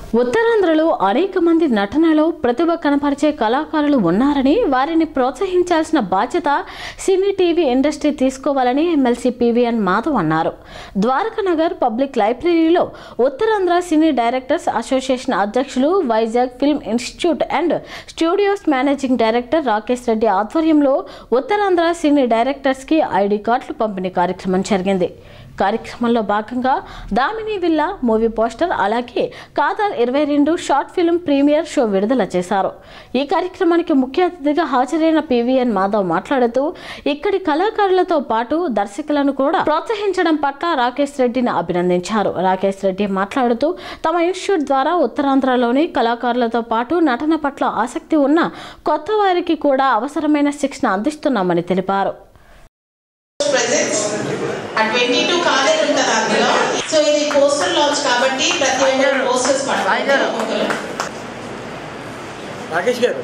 ఉత్తరాంధ్రలో అనేక మంది నటనలో ప్రతిభ కనపరిచే కళాకారులు ఉన్నారని వారిని ప్రోత్సహించాల్సిన బాధ్యత సినీ టీవీ ఇండస్ట్రీ తీసుకోవాలని ఎమ్మెల్సీ పివిఎన్ మాధవ్ అన్నారు ద్వారకానగర్ పబ్లిక్ లైబ్రరీలో ఉత్తరాంధ్ర సినీ డైరెక్టర్స్ అసోసియేషన్ అధ్యక్షులు Vizag film institute and studios managing director Rakesh Reddy ఆధ్వర్యంలో ఉత్తరాంధ్ర సినీ డైరెక్టర్స్కి ఐడి కార్డులు పంపిణీ కార్యక్రమం జరిగింది కార్యక్రమంలో భాగంగా దామిని విల్లా మూవీ పోస్టర్ అలాగే కాదర్ ఇరవై రెండు షార్ట్ ఫిల్మ్ ప్రీమియర్ షో విడుదల చేశారు ఈ కార్యక్రమానికి ముఖ్య అతిథిగా హాజరైన పివిఎన్ మాధవ్ మాట్లాడుతూ ఇక్కడి కళాకారులతో పాటు దర్శకులను కూడా ప్రోత్సహించడం పట్ల రాకేష్ రెడ్డిని అభినందించారు రాకేష్ రెడ్డి మాట్లాడుతూ తమ ఇన్స్టిట్యూట్ ద్వారా ఉత్తరాంధ్రలోని కళాకారులతో పాటు నటన పట్ల ఆసక్తి ఉన్న కొత్త వారికి కూడా అవసరమైన శిక్షణ అందిస్తున్నామని తెలిపారు ప్రెజెంట్స్ ఆ ట్వంటీ టూ కాలేజ్ ఉంటుంది అందులో సో ఇది పోస్టర్ లాంచ్ కాబట్టి ప్రతి ఒక్కరు పోస్టర్స్ పడతారు ఒక్కొక్కరు రాకేష్ గారు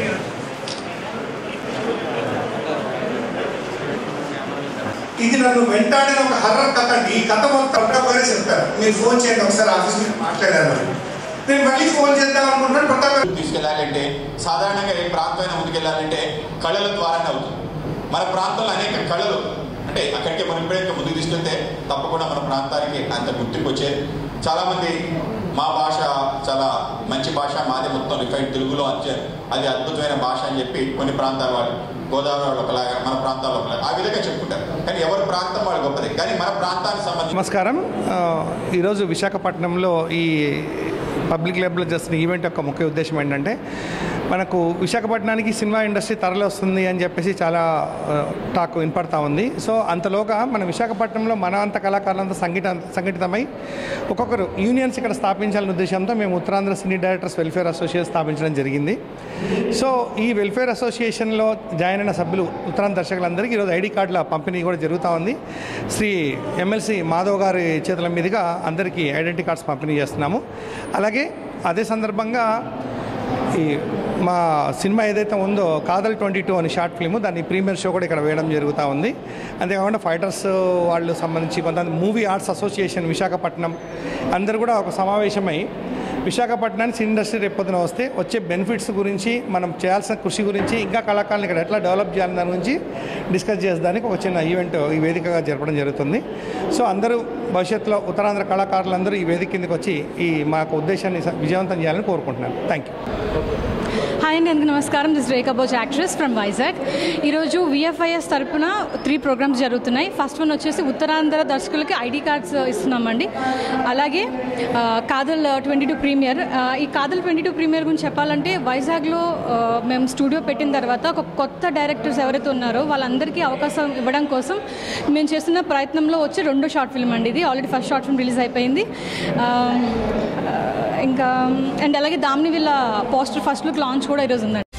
ఇది నన్ను వెంటాడిన ఒక హర్రర్ కథ అండి ఈ కథ మొత్తం ప్రతాప్ చెప్తారు మీరు ఫోన్ చేయండి ఒకసారి ఆఫీస్ నుంచి మాట్లాడారు అని. నేను మళ్ళీ ఫోన్ చేద్దాం అనుకుంటున్నాను ప్రతాప్ గారు తీసుకెళ్లాలంటే సాధారణంగా ఏ ప్రాంతమైన ముందుకెళ్లాలంటే కళల ద్వారానే అవుతుంది మన ప్రాంతంలో అనేక కళలు అంటే అక్కడికి మనం ఎప్పుడైతే ముందుకు తీసుకెళ్తే తప్పకుండా మన ప్రాంతానికి అంత గుర్తింపు వచ్చేది చాలామంది మా భాష చాలా మంచి భాష మాది మొత్తం రిఫైన్ తెలుగులో వచ్చారు అది అద్భుతమైన భాష అని చెప్పి కొన్ని ప్రాంతాల వాళ్ళు గోదావరి వాళ్ళు ఒకలాగా మన ప్రాంతాల్లో ఒకలాగా ఆ విధంగా చెప్పుకుంటారు కానీ ఎవరి ప్రాంతం వాళ్ళు గొప్పది కానీ మన ప్రాంతానికి సంబంధించి నమస్కారం ఆ, ఈరోజు విశాఖపట్నంలో ఈ పబ్లిక్ ల్యాబ్లో చేస్తున్న ఈవెంట్ యొక్క ముఖ్య ఉద్దేశం ఏంటంటే మనకు విశాఖపట్నానికి సినిమా ఇండస్ట్రీ తరలి వస్తుంది అని చెప్పేసి చాలా ఆ, టాక్ వినపడతా ఉంది సో అంతలోగా మన విశాఖపట్నంలో మన అంత కళాకారులంతా సంఘటిత సంఘటితమై ఒక్కొక్కరు యూనియన్స్ ఇక్కడ స్థాపించాలనే ఉద్దేశంతో మేము Uttarandhra cine directors welfare association స్థాపించడం జరిగింది సో ఈ వెల్ఫేర్ అసోసియేషన్లో జాయిన్ అయిన సభ్యులు ఉత్తరాంధ్ర దర్శకులందరికీ ఈరోజు ఐడి కార్డుల పంపిణీ కూడా జరుగుతూ ఉంది శ్రీ ఎమ్మెల్సీ మాధవ్ గారి చేతుల మీదుగా అందరికీ ఐడెంటిటీ కార్డ్స్ పంపిణీ చేస్తున్నాము అలాగే అదే సందర్భంగా ఈ మా సినిమా ఏదైతే ఉందో కాదల్ ట్వంటీ టూ అని షార్ట్ ఫిల్మ్ దాన్ని ప్రీమియర్ షో కూడా ఇక్కడ వేయడం జరుగుతూ ఉంది అంతేకాకుండా ఫైటర్స్ వాళ్ళు సంబంధించి కొంతమంది మూవీ ఆర్ట్స్ అసోసియేషన్ విశాఖపట్నం అందరూ కూడా ఒక సమావేశమై విశాఖపట్నానికి సినీ ఇండస్ట్రీ రేపొద్దున వస్తే వచ్చే బెనిఫిట్స్ గురించి మనం చేయాల్సిన కృషి గురించి ఇంకా కళాకారులను ఇక్కడ ఎట్లా డెవలప్ చేయాలని దాని గురించి డిస్కస్ చేసేదానికి ఒక చిన్న ఈవెంట్ ఈ వేదికగా జరపడం జరుగుతుంది సో అందరూ భవిష్యత్తులో ఉత్తరాంధ్ర కళాకారులందరూ ఈ వేదిక కిందకి వచ్చి ఈ మాకు ఉద్దేశాన్ని స- విజయవంతం చేయాలని కోరుకుంటున్నాను థ్యాంక్ యూ హాయ్ అండి అందరికీ నమస్కారం this Rekha Boj actress from Vizag ఈరోజు విఎఫ్ఐఎస్ తరపున త్రీ ప్రోగ్రామ్స్ జరుగుతున్నాయి ఫస్ట్ వన్ వచ్చేసి ఉత్తరాంధ్ర దర్శకులకి ఐడి కార్డ్స్ ఇస్తున్నామండి అలాగే ఆ, కాదల్ ట్వంటీ టూ ప్రీమియర్ ఆ, ఈ కాదల్ ట్వంటీ టూ ప్రీమియర్ గురించి చెప్పాలంటే వైజాగ్లో ఆ, మేము స్టూడియో పెట్టిన తర్వాత ఒక కొత్త డైరెక్టర్స్ ఎవరైతే ఉన్నారో వాళ్ళందరికీ అవకాశం ఇవ్వడం కోసం మేము చేస్తున్న ప్రయత్నంలో వచ్చి రెండో షార్ట్ ఫిల్మ్ అండి ఇది already first short film release అయిపోయింది ఆ, ఇంకా అండ్ అలాగే దామిని వీళ్ళ పోస్టర్ ఫస్ట్ లుక్ లాంచ్ కూడా ఈరోజు ఉందండి